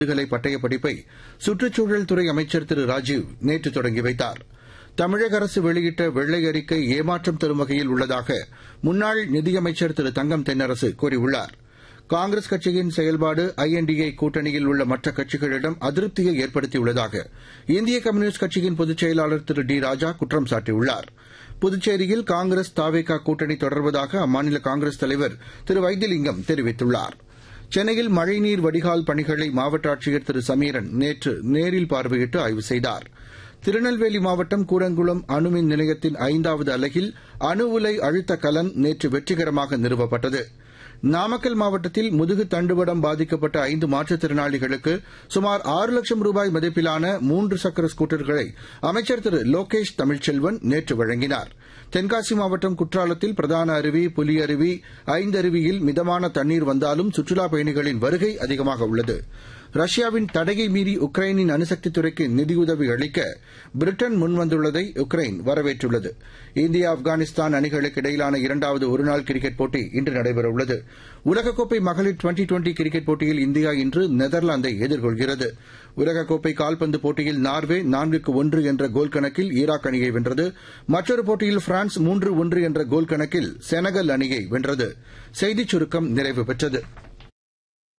முதுகலை பட்டய படிப்பை சுற்றுச்சூழல் துறை அமைச்சர் திரு ராஜீவ் நேற்று தொடங்கி வைத்தார் தமிழக அரசு வெளியிட்ட வெள்ளை அறிக்கை ஏமாற்றம் தரும் வகையில் உள்ளதாக முன்னாள் நிதியமைச்சர் திரு தங்கம் தென்னரசு கூறியுள்ளார் காங்கிரஸ் கட்சியின் செயல்பாடு ஐஎன்டிஏ கூட்டணியில் உள்ள மற்ற கட்சிகளிடம் அதிருப்தியை ஏற்படுத்தியுள்ளதாக இந்திய கம்யூனிஸ்ட் கட்சியின் பொதுச் செயலாளர் திரு டி ராஜா குற்றம் சாட்டியுள்ளார் புதுச்சேரியில் காங்கிரஸ் தாவேகா கூட்டணி தொடர்வதாக அம்மாநில காங்கிரஸ் தலைவர் திரு வைத்திலிங்கம் தெரிவித்துள்ளார் சென்னையில் மழைநீர் வடிகால் பணிகளை மாவட்ட ஆட்சியர் திரு சமீரன் நேற்று நேரில் பார்வையிட்டு ஆய்வு செய்தார் திருநெல்வேலி மாவட்டம் கூடங்குளம் அணுமின் நிலையத்தின் ஐந்தாவது அலகில் அணு உலை அழுத்த கலன் நேற்று வெற்றிகரமாக நிறுவப்பட்டது நாமக்கல் மாவட்டத்தில் முதுகு தண்டுவடம் பாதிக்கப்பட்ட ஐந்து மாற்றுத்திறனாளிகளுக்கு சுமார் ஆறு லட்சம் ரூபாய் மதிப்பிலான மூன்று சக்கர ஸ்கூட்டர்களை அமைச்சர் திரு லோகேஷ் தமிழ்ச்செல்வன் நேற்று வழங்கினார் தென்காசி மாவட்டம் குற்றாலத்தில் பிரதான அருவி புலி அருவி ஐந்தருவியில் மிதமான தண்ணீர் வந்தாலும் சுற்றுலாப் பயணிகளின் வருகை அதிகமாக உள்ளது ரஷ்யாவின் தடையை மீறி உக்ரைனின் அணுசக்தி துறைக்கு நிதியுதவி அளிக்க பிரிட்டன் முன்வந்துள்ளதை உக்ரைன் வரவேற்றுள்ளது இந்தியா ஆப்கானிஸ்தான் அணிகளுக்கு இடையிலான இரண்டாவது ஒருநாள் கிரிக்கெட் போட்டி இன்று நடைபெறவுள்ளது உலகக்கோப்பை மகளிர் டுவெண்டி டுவெண்டி கிரிக்கெட் போட்டியில் இந்தியா இன்று நெதர்லாந்தை எதிர்கொள்கிறது உலகக்கோப்பை கால்பந்து போட்டியில் நார்வே நான்குக்கு ஒன்று என்ற கோல் கணக்கில் ஈராக் அணியை வென்றது மற்றொரு போட்டியில் பிரான்ஸ் மூன்று ஒன்று என்ற கோல் கணக்கில் செனகல் அணியை வென்றது செய்திச் சுருக்கம் நிறைவு பெற்றது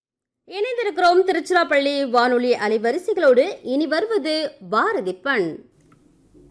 இணைந்திருக்கிறோம் திருச்சிராப்பள்ளி வானொலி அலைவரிசைகளோடு இனி வருவது பாரதி பண்